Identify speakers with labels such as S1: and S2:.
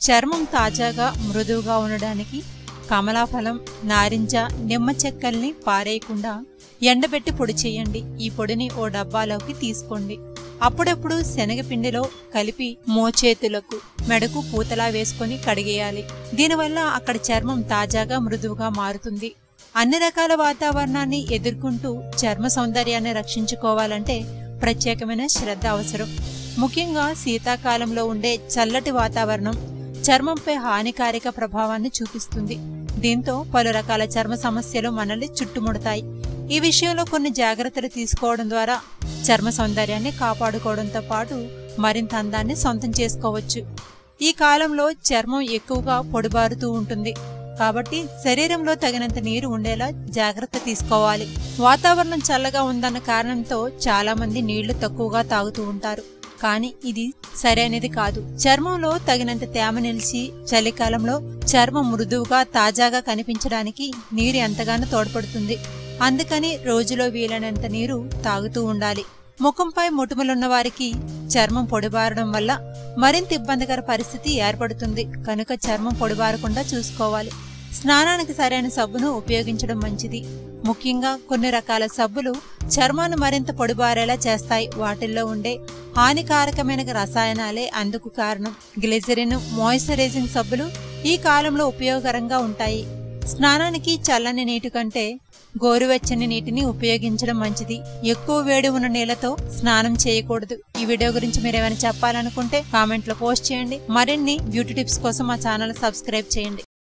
S1: చర్మం తాజాగా మృదువుగా ఉండడానికి కమలాఫలం నారింజ నిమ్మ చెక్కల్ని పారేయకుండా ఎండబెట్టి పొడి చేయండి ఈ పొడిని ఓ డబ్బాలోకి తీసుకోండి అప్పుడప్పుడు శనగపిండిలో కలిపి మోచేతులకు మెడకు పూతలా వేసుకొని కడిగేయాలి దీనివల్ల అక్కడ చర్మం తాజాగా మృదువుగా మారుతుంది అన్ని రకాల వాతావరణాన్ని ఎదుర్కొంటూ చర్మ సౌందర్యాన్ని రక్షించుకోవాలంటే ప్రత్యేకమైన శ్రద్ధ అవసరం ముఖ్యంగా శీతాకాలంలో ఉండే చల్లటి వాతావరణం చర్మంపై హానికారక ప్రభావాన్ని చూపిస్తుంది దీంతో పలు రకాల చర్మ సమస్యలు మనల్ని చుట్టుముడతాయి ఈ విషయంలో కొన్ని జాగ్రత్తలు తీసుకోవడం ద్వారా చర్మ సౌందర్యాన్ని కాపాడుకోవడంతో పాటు మరింత అందాన్ని సొంతం చేసుకోవచ్చు ఈ కాలంలో చర్మం ఎక్కువగా పొడిబారుతూ ఉంటుంది కాబట్టి శరీరంలో తగినంత నీరు ఉండేలా జాగ్రత్త తీసుకోవాలి వాతావరణం చల్లగా ఉందన్న కారణంతో చాలా మంది నీళ్లు తక్కువగా తాగుతూ ఉంటారు కానీ ఇది సరైనది కాదు చర్మంలో తగినంత తేమ నిలిచి చలికాలంలో చర్మం మృదువుగా తాజాగా కనిపించడానికి నీరు ఎంతగానో తోడ్పడుతుంది అందుకని రోజులో వీలైనంత నీరు తాగుతూ ఉండాలి ముఖంపై ముటుములున్న వారికి చర్మం పొడిబారడం వల్ల మరింత ఇబ్బందికర పరిస్థితి ఏర్పడుతుంది కనుక చర్మం పొడిబారకుండా చూసుకోవాలి స్నానానికి సరైన సబ్బును ఉపయోగించడం మంచిది ముఖ్యంగా కొన్ని రకాల సబ్బులు చర్మాన్ని మరింత పొడిబారేలా చేస్తాయి వాటిల్లో ఉండే హానికారకమైన రసాయనాలే అందుకు కారణం గ్లిజరిన్ మాయిశ్చరైజింగ్ సబ్బులు ఈ కాలంలో ఉపయోగకరంగా ఉంటాయి స్నానానికి చల్లని నీటి కంటే గోరువెచ్చని నీటిని ఉపయోగించడం మంచిది ఎక్కువ వేడి ఉన్న నీళ్లతో స్నానం చేయకూడదు ఈ వీడియో గురించి మీరు ఏమైనా చెప్పాలనుకుంటే కామెంట్లో పోస్ట్ చేయండి మరిన్ని బ్యూటీ టిప్స్ కోసం మా ఛానల్ సబ్స్క్రైబ్ చేయండి